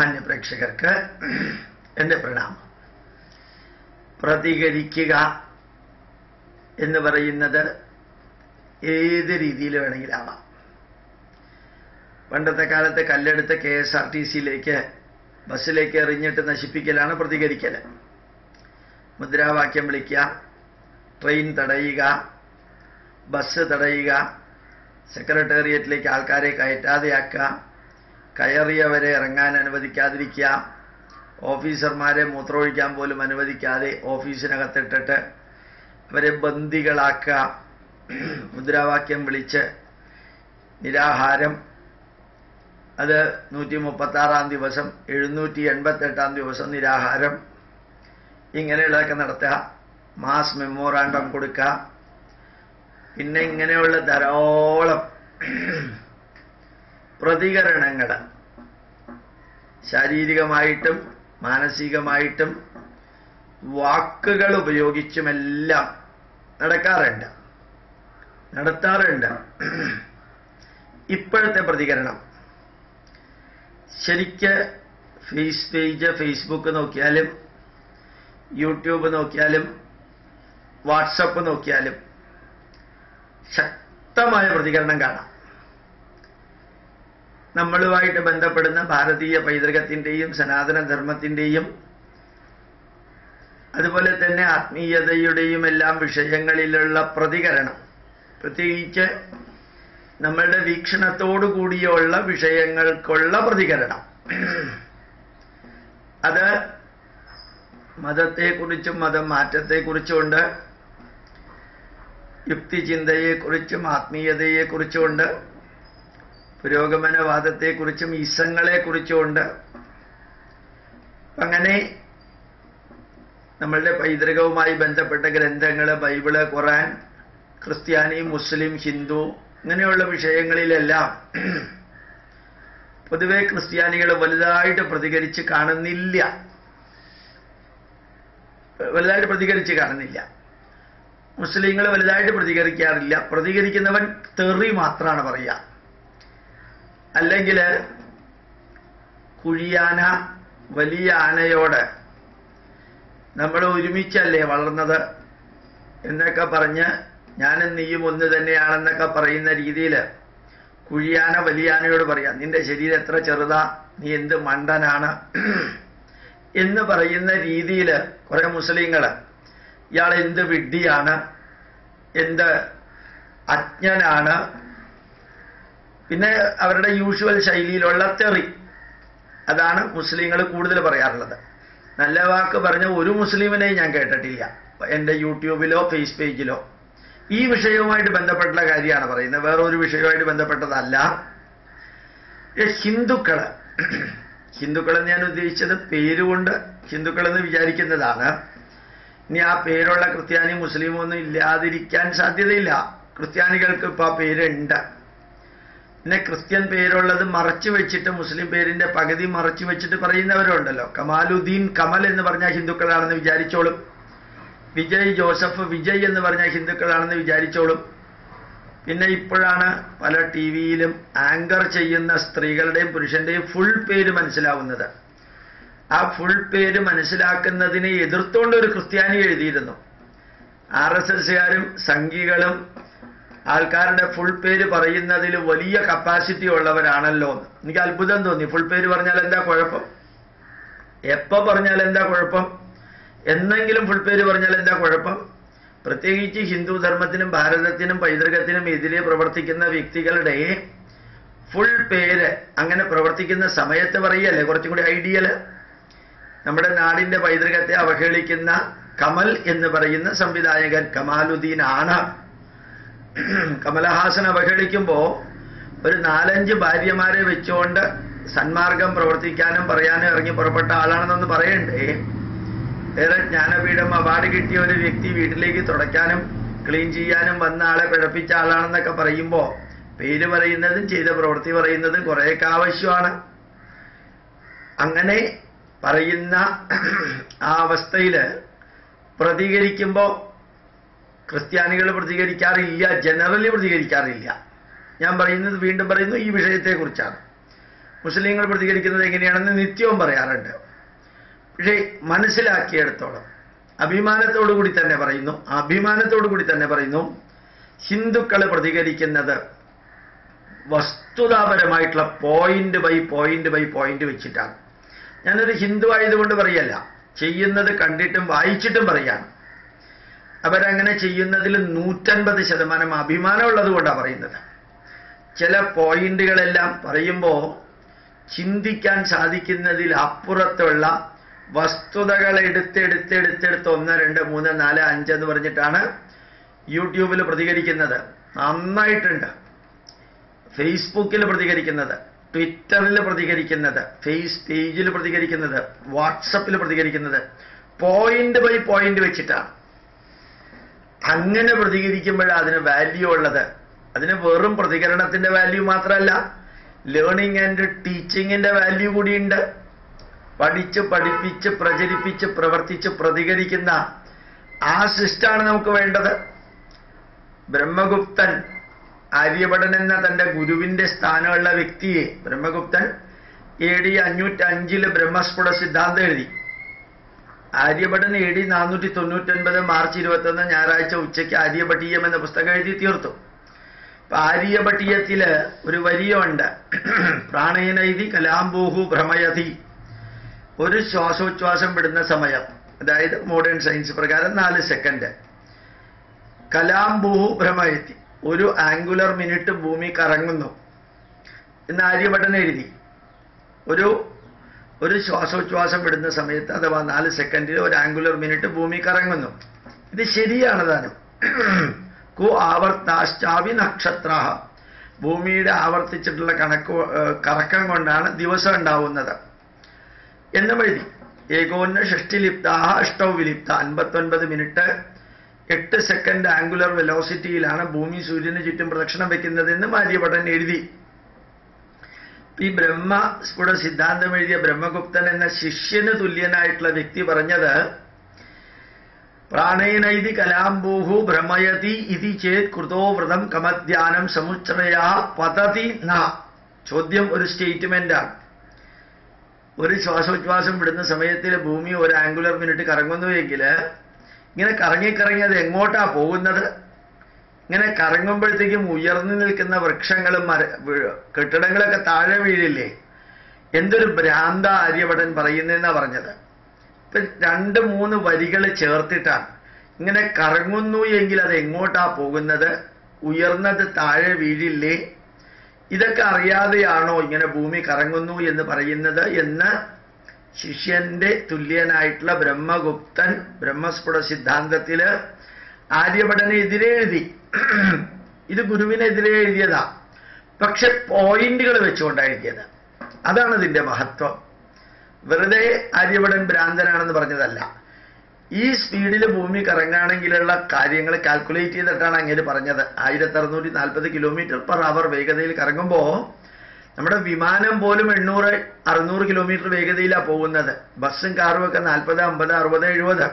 മാന്യപ്രേക്ഷകർക്ക് എൻ്റെ പ്രണാമം പ്രതികരിക്കുക എന്ന് പറയുന്നത് ഏത് രീതിയിൽ വേണമെങ്കിലാവാം പണ്ടത്തെ കാലത്ത് കല്ലെടുത്ത് കെ എസ് ആർ ടി സിയിലേക്ക് ബസ്സിലേക്ക് എറിഞ്ഞിട്ട് നശിപ്പിക്കലാണ് പ്രതികരിക്കൽ മുദ്രാവാക്യം വിളിക്കുക ട്രെയിൻ തടയുക ബസ് തടയുക സെക്രട്ടേറിയറ്റിലേക്ക് ആൾക്കാരെ കയറ്റാതെയാക്കുക കയറിയവരെ ഇറങ്ങാൻ അനുവദിക്കാതിരിക്കുക ഓഫീസർമാരെ മൂത്രമൊഴിക്കാൻ പോലും അനുവദിക്കാതെ ഓഫീസിനകത്തിട്ടിട്ട് അവരെ ബന്ദികളാക്കുക മുദ്രാവാക്യം വിളിച്ച് നിരാഹാരം അത് നൂറ്റി മുപ്പത്താറാം ദിവസം എഴുന്നൂറ്റി എൺപത്തെട്ടാം ദിവസം നിരാഹാരം ഇങ്ങനെയുള്ളതൊക്കെ നടത്തുക മാസ് മെമ്മോറാണ്ടം കൊടുക്കുക പിന്നെ ഇങ്ങനെയുള്ള ധാരാളം പ്രതികരണങ്ങൾ ശാരീരികമായിട്ടും മാനസികമായിട്ടും വാക്കുകൾ ഉപയോഗിച്ചുമെല്ലാം നടക്കാറുണ്ട് നടത്താറുണ്ട് ഇപ്പോഴത്തെ പ്രതികരണം ശരിക്ക് ഫേസ് പേജ് ഫേസ്ബുക്ക് നോക്കിയാലും യൂട്യൂബ് നോക്കിയാലും വാട്സപ്പ് നോക്കിയാലും ശക്തമായ പ്രതികരണം കാണാം നമ്മളുമായിട്ട് ബന്ധപ്പെടുന്ന ഭാരതീയ പൈതൃകത്തിൻ്റെയും സനാതന ധർമ്മത്തിൻ്റെയും അതുപോലെ തന്നെ ആത്മീയതയുടെയും എല്ലാം വിഷയങ്ങളിലുള്ള പ്രതികരണം പ്രത്യേകിച്ച് നമ്മളുടെ വീക്ഷണത്തോടു കൂടിയുള്ള വിഷയങ്ങൾക്കുള്ള പ്രതികരണം അത് മതത്തെക്കുറിച്ചും മതം മാറ്റത്തെക്കുറിച്ചുമുണ്ട് യുക്തിചിന്തയെക്കുറിച്ചും ആത്മീയതയെക്കുറിച്ചുമുണ്ട് പുരോഗമനവാദത്തെക്കുറിച്ചും ഈസങ്ങളെക്കുറിച്ചുമുണ്ട് അങ്ങനെ നമ്മളുടെ പൈതൃകവുമായി ബന്ധപ്പെട്ട ഗ്രന്ഥങ്ങൾ ബൈബിള് ഖുറാൻ ക്രിസ്ത്യാനി മുസ്ലിം ഹിന്ദു ഇങ്ങനെയുള്ള വിഷയങ്ങളിലെല്ലാം പൊതുവെ ക്രിസ്ത്യാനികൾ വലുതായിട്ട് പ്രതികരിച്ച് കാണുന്നില്ല വലുതായിട്ട് പ്രതികരിച്ച് കാണുന്നില്ല മുസ്ലിങ്ങൾ വലുതായിട്ട് പ്രതികരിക്കാറില്ല പ്രതികരിക്കുന്നവൻ തെറി മാത്രമാണ് പറയുക അല്ലെങ്കിൽ കുഴിയാന വലിയ ആനയോട് നമ്മൾ ഒരുമിച്ചല്ലേ വളർന്നത് എന്നൊക്കെ പറഞ്ഞ് ഞാനും നീയും ഒന്ന് തന്നെയാണെന്നൊക്കെ പറയുന്ന രീതിയിൽ കുഴിയാന വലിയാനയോട് പറയാം നിന്റെ ശരീരം എത്ര ചെറുതാ നീ എന്ത് മണ്ടനാണ് എന്ന് പറയുന്ന രീതിയിൽ കുറെ മുസ്ലിങ്ങൾ ഇയാൾ എന്ത് വിഡ്ഢിയാണ് എന്ത് അജ്ഞനാണ് പിന്നെ അവരുടെ യൂഷ്വൽ ശൈലിയിലുള്ള തെറി അതാണ് മുസ്ലിങ്ങൾ കൂടുതൽ പറയാറുള്ളത് നല്ല വാക്ക് പറഞ്ഞ ഒരു മുസ്ലിമിനെയും ഞാൻ കേട്ടിട്ടില്ല എൻ്റെ യൂട്യൂബിലോ ഫേസ് പേജിലോ ഈ വിഷയവുമായിട്ട് ബന്ധപ്പെട്ടുള്ള കാര്യമാണ് പറയുന്നത് വേറെ ഒരു വിഷയവുമായിട്ട് ബന്ധപ്പെട്ടതല്ല ഹിന്ദുക്കള് ഹിന്ദുക്കളെന്ന് ഞാൻ ഉദ്ദേശിച്ചത് പേരുകൊണ്ട് ഹിന്ദുക്കളെന്ന് വിചാരിക്കുന്നതാണ് ഇനി ആ പേരുള്ള ക്രിസ്ത്യാനി മുസ്ലിം ഒന്നും ഇല്ലാതിരിക്കാൻ സാധ്യതയില്ല ക്രിസ്ത്യാനികൾക്ക് ഇപ്പൊ ആ പേരുണ്ട് പിന്നെ ക്രിസ്ത്യൻ പേരുള്ളത് മറച്ചു വെച്ചിട്ട് മുസ്ലിം പേരിന്റെ പകുതി മറച്ചു വെച്ചിട്ട് പറയുന്നവരുണ്ടല്ലോ കമാലുദ്ദീൻ കമൽ എന്ന് പറഞ്ഞാൽ ഹിന്ദുക്കളാണെന്ന് വിചാരിച്ചോളും വിജയ് ജോസഫ് വിജയ് എന്ന് പറഞ്ഞ ഹിന്ദുക്കളാണെന്ന് വിചാരിച്ചോളും പിന്നെ ഇപ്പോഴാണ് പല ടി വിയിലും ആങ്കർ ചെയ്യുന്ന സ്ത്രീകളുടെയും പുരുഷന്റെയും ഫുൾ പേര് മനസ്സിലാവുന്നത് ആ ഫുൾ പേര് മനസ്സിലാക്കുന്നതിനെ എതിർത്തുകൊണ്ട് ഒരു ക്രിസ്ത്യാനി എഴുതിയിരുന്നു ആർ എസ് എസ്സുകാരും സംഘികളും ആൾക്കാരുടെ ഫുൾ പേര് പറയുന്നതിൽ വലിയ കപ്പാസിറ്റി ഉള്ളവരാണല്ലോ എന്ന് എനിക്ക് അത്ഭുതം തോന്നി ഫുൾ പേര് പറഞ്ഞാൽ എന്താ കുഴപ്പം എപ്പോ പറഞ്ഞാൽ എന്താ കുഴപ്പം എന്നെങ്കിലും ഫുൾ പേര് പറഞ്ഞാൽ എന്താ കുഴപ്പം പ്രത്യേകിച്ച് ഹിന്ദു ധർമ്മത്തിനും ഭാരതത്തിനും പൈതൃകത്തിനും എതിരെ പ്രവർത്തിക്കുന്ന വ്യക്തികളുടെ ഫുൾ പേര് അങ്ങനെ പ്രവർത്തിക്കുന്ന സമയത്ത് പറയല്ലേ കുറച്ചും കൂടി ഐഡിയല് നമ്മുടെ നാടിന്റെ പൈതൃകത്തെ അവഹേളിക്കുന്ന കമൽ എന്ന് പറയുന്ന സംവിധായകൻ കമാലുദ്ദീൻ ആണ് കമലഹാസൻ അവഹേളിക്കുമ്പോ ഒരു നാലഞ്ച് ഭാര്യമാരെ വെച്ചുകൊണ്ട് സന്മാർഗം പ്രവർത്തിക്കാനും പറയാനും ഇറങ്ങി പുറപ്പെട്ട ആളാണെന്നൊന്ന് പറയണ്ടേ ഏറെ ജ്ഞാനപീഠം അവാർഡ് കിട്ടിയ ഒരു വ്യക്തി വീട്ടിലേക്ക് തുടയ്ക്കാനും ക്ലീൻ ചെയ്യാനും വന്ന ആളെ പിഴപ്പിച്ച ആളാണെന്നൊക്കെ പറയുമ്പോൾ പേര് പറയുന്നതും ചെയ്ത പ്രവൃത്തി പറയുന്നതും കുറേയൊക്കെ ആവശ്യമാണ് അങ്ങനെ പറയുന്ന ആ അവസ്ഥയിൽ പ്രതികരിക്കുമ്പോൾ ക്രിസ്ത്യാനികൾ പ്രതികരിക്കാറില്ല ജനറലി പ്രതികരിക്കാറില്ല ഞാൻ പറയുന്നത് വീണ്ടും പറയുന്നു ഈ വിഷയത്തെക്കുറിച്ചാണ് മുസ്ലിങ്ങൾ പ്രതികരിക്കുന്നത് എങ്ങനെയാണെന്ന് നിത്യവും പറയാറുണ്ട് പക്ഷേ മനസ്സിലാക്കിയെടുത്തോളം അഭിമാനത്തോടു കൂടി തന്നെ പറയുന്നു അഭിമാനത്തോടു കൂടി തന്നെ പറയുന്നു ഹിന്ദുക്കൾ പ്രതികരിക്കുന്നത് വസ്തുതാപരമായിട്ടുള്ള point by point by point വെച്ചിട്ടാണ് ഞാനൊരു ഹിന്ദു ആയതുകൊണ്ട് പറയല്ല ചെയ്യുന്നത് കണ്ടിട്ടും വായിച്ചിട്ടും പറയാണ് അവരങ്ങനെ ചെയ്യുന്നതിൽ നൂറ്റൻപത് ശതമാനം അഭിമാനമുള്ളത് കൊണ്ടാണ് പറയുന്നത് ചില പോയിന്റുകളെല്ലാം പറയുമ്പോൾ ചിന്തിക്കാൻ സാധിക്കുന്നതിൽ അപ്പുറത്തുള്ള വസ്തുതകൾ എടുത്തെടുത്തെടുത്തെടുത്ത് ഒന്ന് രണ്ട് മൂന്ന് നാല് അഞ്ച് എന്ന് പറഞ്ഞിട്ടാണ് യൂട്യൂബിൽ പ്രതികരിക്കുന്നത് നന്നായിട്ടുണ്ട് ഫേസ്ബുക്കിൽ പ്രതികരിക്കുന്നത് ട്വിറ്ററിൽ പ്രതികരിക്കുന്നത് ഫേസ് പേജിൽ പ്രതികരിക്കുന്നത് വാട്സപ്പിൽ പ്രതികരിക്കുന്നത് പോയിന്റ് ബൈ പോയിന്റ് വെച്ചിട്ടാണ് അങ്ങനെ പ്രതികരിക്കുമ്പോഴാണ് അതിന് വാല്യൂ ഉള്ളത് അതിന് വെറും പ്രതികരണത്തിന്റെ വാല്യൂ മാത്രമല്ല ലേണിംഗ് ആൻഡ് ടീച്ചിങ്ങിന്റെ വാല്യൂ കൂടിയുണ്ട് പഠിച്ച് പഠിപ്പിച്ച് പ്രചരിപ്പിച്ച് പ്രവർത്തിച്ച് പ്രതികരിക്കുന്ന ആ സിസ്റ്റാണ് നമുക്ക് വേണ്ടത് ബ്രഹ്മഗുപ്തൻ ആര്യഭടൻ എന്ന തന്റെ ഗുരുവിന്റെ സ്ഥാനമുള്ള വ്യക്തിയെ ബ്രഹ്മഗുപ്തൻ എ ഡി അഞ്ഞൂറ്റി അഞ്ചില് ബ്രഹ്മസ്ഫുട സിദ്ധാന്തം എഴുതി ആര്യഭടൻ എ ഡി നാനൂറ്റി തൊണ്ണൂറ്റൊൻപത് മാർച്ച് ഇരുപത്തൊന്ന് ഞായറാഴ്ച ഉച്ചയ്ക്ക് ആര്യഭട്ടീയം എന്ന പുസ്തകം എഴുതി തീർത്തു അപ്പൊ ആര്യഭട്ടീയത്തില് ഒരു വരിയുണ്ട് പ്രാണയനൈതി കലാംബൂഹു ഭ്രമയതി ഒരു ശ്വാസോച്ഛ്വാസം വിടുന്ന സമയം അതായത് മോഡേൺ സയൻസ് പ്രകാരം നാല് സെക്കൻഡ് കലാംബൂഹു ഭ്രമയത്തി ഒരു ആംഗുലർ മിനിറ്റ് ഭൂമി കറങ്ങുന്നു എന്ന് ആര്യഭട്ടൻ എഴുതി ഒരു ഒരു ശ്വാസോച്ഛ്വാസം വിടുന്ന സമയത്ത് അഥവാ നാല് സെക്കൻഡിൽ ഒരു ആംഗുലർ മിനിറ്റ് ഭൂമി കറങ്ങുന്നു ഇത് ശരിയാണ് താനും കു ആവർത്താശ്ചാവി നക്ഷത്ര ഭൂമിയുടെ ആവർത്തിച്ചിട്ടുള്ള കണക്ക് ഏഹ് കറക്കം കൊണ്ടാണ് ദിവസം ഉണ്ടാവുന്നത് എന്നും എഴുതി ഏകോന്ന ഷഷ്ടിലിപ്താഹ അഷ്ടൗ വിലിപ്ത അൻപത്തൊൻപത് മിനിറ്റ് എട്ട് സെക്കൻഡ് ആംഗുലർ വെലോസിറ്റിയിലാണ് ഭൂമി സൂര്യന് ചുറ്റും പ്രദക്ഷിണം വെക്കുന്നതെന്ന് ആര്യഭട്ടൻ എഴുതി ഈ ബ്രഹ്മ സ്ഫുട സിദ്ധാന്തം എഴുതിയ ബ്രഹ്മഗുപ്തൻ എന്ന ശിഷ്യന് തുല്യനായിട്ടുള്ള വ്യക്തി പറഞ്ഞത് പ്രാണേനൈതി കലാംബൂഹു ഭ്രമയതി ഇതി ചേത് കൃതോ വ്രതം കമധ്യാനം സമുച്രയാ പതതി ന ചോദ്യം ഒരു സ്റ്റേറ്റ്മെന്റാണ് ഒരു ശ്വാസോച്ഛ്വാസം വിടുന്ന സമയത്തിൽ ഭൂമി ഒരു ആംഗുലർ മിനിറ്റ് കറങ്ങുന്നു എങ്കിൽ ഇങ്ങനെ കറങ്ങി കറങ്ങി അത് എങ്ങോട്ടാ പോകുന്നത് ഇങ്ങനെ കറങ്ങുമ്പോഴത്തേക്കും ഉയർന്നു നിൽക്കുന്ന വൃക്ഷങ്ങളും മര വീ- കെട്ടിടങ്ങളൊക്കെ താഴെ വീഴില്ലേ എന്തൊരു ഭ്രാന്ത ആര്യഭടൻ പറയുന്നതെന്നാ പറഞ്ഞത് ഇപ്പൊ രണ്ട് മൂന്ന് വരികൾ ചേർത്തിട്ടാണ് ഇങ്ങനെ കറങ്ങുന്നു എങ്കിൽ അത് എങ്ങോട്ടാ പോകുന്നത് ഉയർന്നത് താഴെ വീഴില്ലേ ഇതൊക്കെ അറിയാതെയാണോ ഇങ്ങനെ ഭൂമി കറങ്ങുന്നു എന്ന് പറയുന്നത് എന്ന് ശിഷ്യന്റെ തുല്യനായിട്ടുള്ള ബ്രഹ്മഗുപ്തൻ ബ്രഹ്മസ്ഫുട സിദ്ധാന്തത്തില് ആര്യഭടനെ എതിരെ എഴുതി ഇത് ഗുരുവിനെതിരെ എഴുതിയതാ പക്ഷെ പോയിന്റുകൾ വെച്ചുകൊണ്ടാണ് എഴുതിയത് അതാണ് ഇതിന്റെ മഹത്വം വെറുതെ ആര്യഭടൻ ഭ്രാന്തനാണെന്ന് പറഞ്ഞതല്ല ഈ സ്പീഡിൽ ഭൂമി കറങ്ങുകയാണെങ്കിലുള്ള കാര്യങ്ങൾ കാൽക്കുലേറ്റ് ചെയ്തിട്ടാണ് അങ്ങനെ പറഞ്ഞത് ആയിരത്തി അറുന്നൂറ്റി നാൽപ്പത് കിലോമീറ്റർ പെർ അവർ വേഗതയിൽ കറങ്ങുമ്പോൾ നമ്മുടെ വിമാനം പോലും എണ്ണൂറ് അറുന്നൂറ് കിലോമീറ്റർ വേഗതയിലാണ് പോകുന്നത് ബസ്സും കാറും ഒക്കെ നാൽപ്പത് അമ്പത് അറുപത് എഴുപത്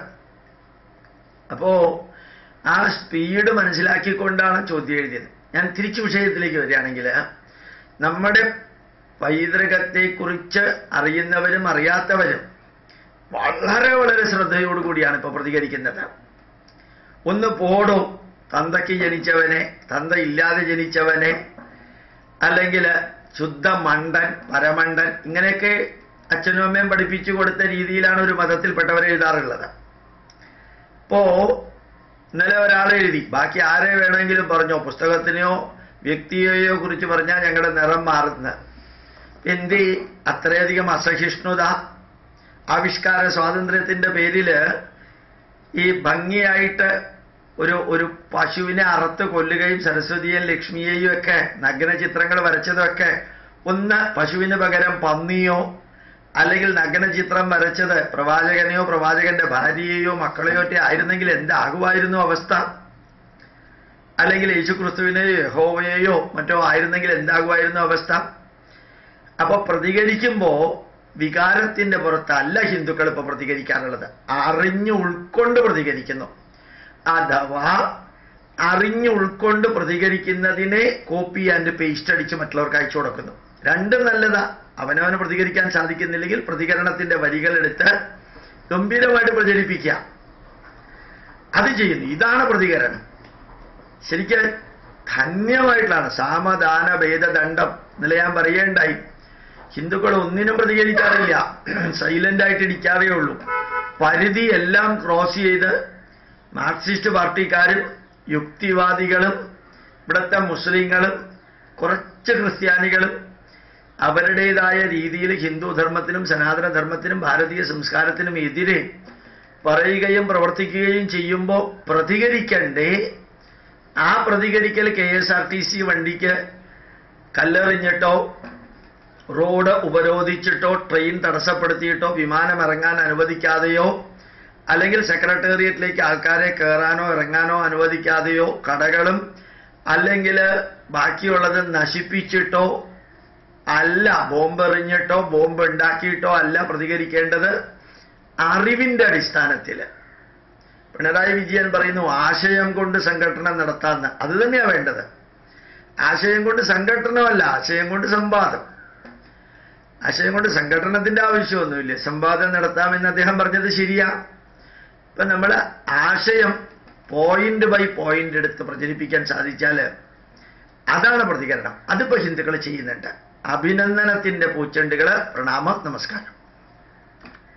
അപ്പോ ആ സ്പീഡ് മനസ്സിലാക്കിക്കൊണ്ടാണ് ചോദ്യം എഴുതിയത് ഞാൻ തിരിച്ചു വിഷയത്തിലേക്ക് വരികയാണെങ്കിൽ നമ്മുടെ പൈതൃകത്തെക്കുറിച്ച് അറിയുന്നവരും അറിയാത്തവരും വളരെ വളരെ ശ്രദ്ധയോടുകൂടിയാണ് ഇപ്പൊ പ്രതികരിക്കുന്നത് ഒന്ന് പോടോ തന്തയ്ക്ക് ജനിച്ചവനെ തന്ത ഇല്ലാതെ ജനിച്ചവനെ അല്ലെങ്കിൽ ശുദ്ധ മണ്ടൻ പരമണ്ടൻ ഇങ്ങനെയൊക്കെ അച്ഛനും അമ്മയും പഠിപ്പിച്ചു കൊടുത്ത രീതിയിലാണ് ഒരു മതത്തിൽപ്പെട്ടവരെ എഴുതാറുള്ളത് ഇപ്പോ ഇന്നലെ ഒരാൾ എഴുതി ബാക്കി ആരെ വേണമെങ്കിലും പറഞ്ഞോ പുസ്തകത്തിനെയോ വ്യക്തിയെയോ കുറിച്ച് പറഞ്ഞാൽ ഞങ്ങളുടെ നിറം മാറുന്ന എന്ത് അത്രയധികം അസഹിഷ്ണുത ആവിഷ്കാര സ്വാതന്ത്ര്യത്തിന്റെ പേരില് ഈ ഭംഗിയായിട്ട് ഒരു ഒരു പശുവിനെ അറുത്ത് കൊല്ലുകയും സരസ്വതിയെയും ലക്ഷ്മിയെയും ഒക്കെ നഗ്ന ചിത്രങ്ങൾ വരച്ചതൊക്കെ ഒന്ന് പശുവിന് പകരം പന്നിയോ അല്ലെങ്കിൽ നഗ്ന ചിത്രം വരച്ചത് പ്രവാചകനെയോ പ്രവാചകന്റെ ഭാര്യയെയോ മക്കളെയോ ഒക്കെ ആയിരുന്നെങ്കിൽ എന്താകുമായിരുന്നു അവസ്ഥ അല്ലെങ്കിൽ യേശുക്രിസ്തുവിനെയോ യഹോവയെയോ മറ്റോ ആയിരുന്നെങ്കിൽ എന്താകുമായിരുന്നു അവസ്ഥ അപ്പൊ പ്രതികരിക്കുമ്പോ വികാരത്തിന്റെ പുറത്തല്ല ഹിന്ദുക്കൾ ഇപ്പൊ പ്രതികരിക്കാറുള്ളത് അറിഞ്ഞു ഉൾക്കൊണ്ട് പ്രതികരിക്കുന്നു അഥവാ അറിഞ്ഞു ഉൾക്കൊണ്ട് പ്രതികരിക്കുന്നതിനെ കോപ്പി ആൻഡ് പേസ്റ്റ് അടിച്ച് മറ്റുള്ളവർക്ക് അയച്ചു കൊടുക്കുന്നു രണ്ടും നല്ലതാ അവനവന് പ്രതികരിക്കാൻ സാധിക്കുന്നില്ലെങ്കിൽ പ്രതികരണത്തിന്റെ വരികളെടുത്ത് ഗംഭീരമായിട്ട് പ്രചരിപ്പിക്കുക അത് ചെയ്യുന്നു ഇതാണ് പ്രതികരണം ശരിക്കും ധന്യമായിട്ടുള്ളതാണ് സാമദാന ഭേദദണ്ഡം ഇന്നലെ ഞാൻ പറയേണ്ടായി ഹിന്ദുക്കൾ ഒന്നിനും പ്രതികരിക്കാറില്ല സൈലന്റ് ആയിട്ട് ഇരിക്കാറേ ഉള്ളൂ പരിധി എല്ലാം ക്രോസ് ചെയ്ത് മാർക്സിസ്റ്റ് പാർട്ടിക്കാരും യുക്തിവാദികളും ഇവിടുത്തെ മുസ്ലിങ്ങളും കുറച്ച് ക്രിസ്ത്യാനികളും അവരുടേതായ രീതിയിൽ ഹിന്ദു ധർമ്മത്തിനും സനാതന ധർമ്മത്തിനും ഭാരതീയ സംസ്കാരത്തിനും എതിരെ പറയുകയും പ്രവർത്തിക്കുകയും ചെയ്യുമ്പോൾ പ്രതികരിക്കണ്ടേ ആ പ്രതികരിക്കൽ K S R T C വണ്ടിക്ക് കല്ലെറിഞ്ഞിട്ടോ റോഡ് ഉപരോധിച്ചിട്ടോ ട്രെയിൻ തടസ്സപ്പെടുത്തിയിട്ടോ വിമാനം ഇറങ്ങാൻ അനുവദിക്കാതെയോ അല്ലെങ്കിൽ സെക്രട്ടേറിയറ്റിലേക്ക് ആൾക്കാരെ കയറാനോ ഇറങ്ങാനോ അനുവദിക്കാതെയോ കടകളും അല്ലെങ്കിൽ ബാക്കിയുള്ളത് നശിപ്പിച്ചിട്ടോ അല്ല ബോംബ് എറിഞ്ഞിട്ടോ ബോംബ് ഉണ്ടാക്കിയിട്ടോ അല്ല പ്രതികരിക്കേണ്ടത് അറിവിന്റെ അടിസ്ഥാനത്തിൽ പിണറായി വിജയൻ പറയുന്നു ആശയം കൊണ്ട് സംഘടന നടത്താന്ന് അത് തന്നെയാണ് വേണ്ടത് ആശയം കൊണ്ട് സംഘടനമല്ല ആശയം കൊണ്ട് സംവാദം ആശയം കൊണ്ട് സംഘടനത്തിന്റെ ആവശ്യമൊന്നുമില്ല സംവാദം നടത്താമെന്ന് അദ്ദേഹം പറഞ്ഞത് ശരിയാ ഇപ്പൊ നമ്മൾ ആശയം പോയിന്റ് ബൈ പോയിന്റ് എടുത്ത് പ്രചരിപ്പിക്കാൻ സാധിച്ചാൽ അതാണ് പ്രതികരണം അതിപ്പോ ഹിന്ദുക്കൾ ചെയ്യുന്നുണ്ട് അഭിനന്ദനത്തിന്റെ പൂച്ചെണ്ടുകള് പ്രണാമം നമസ്കാരം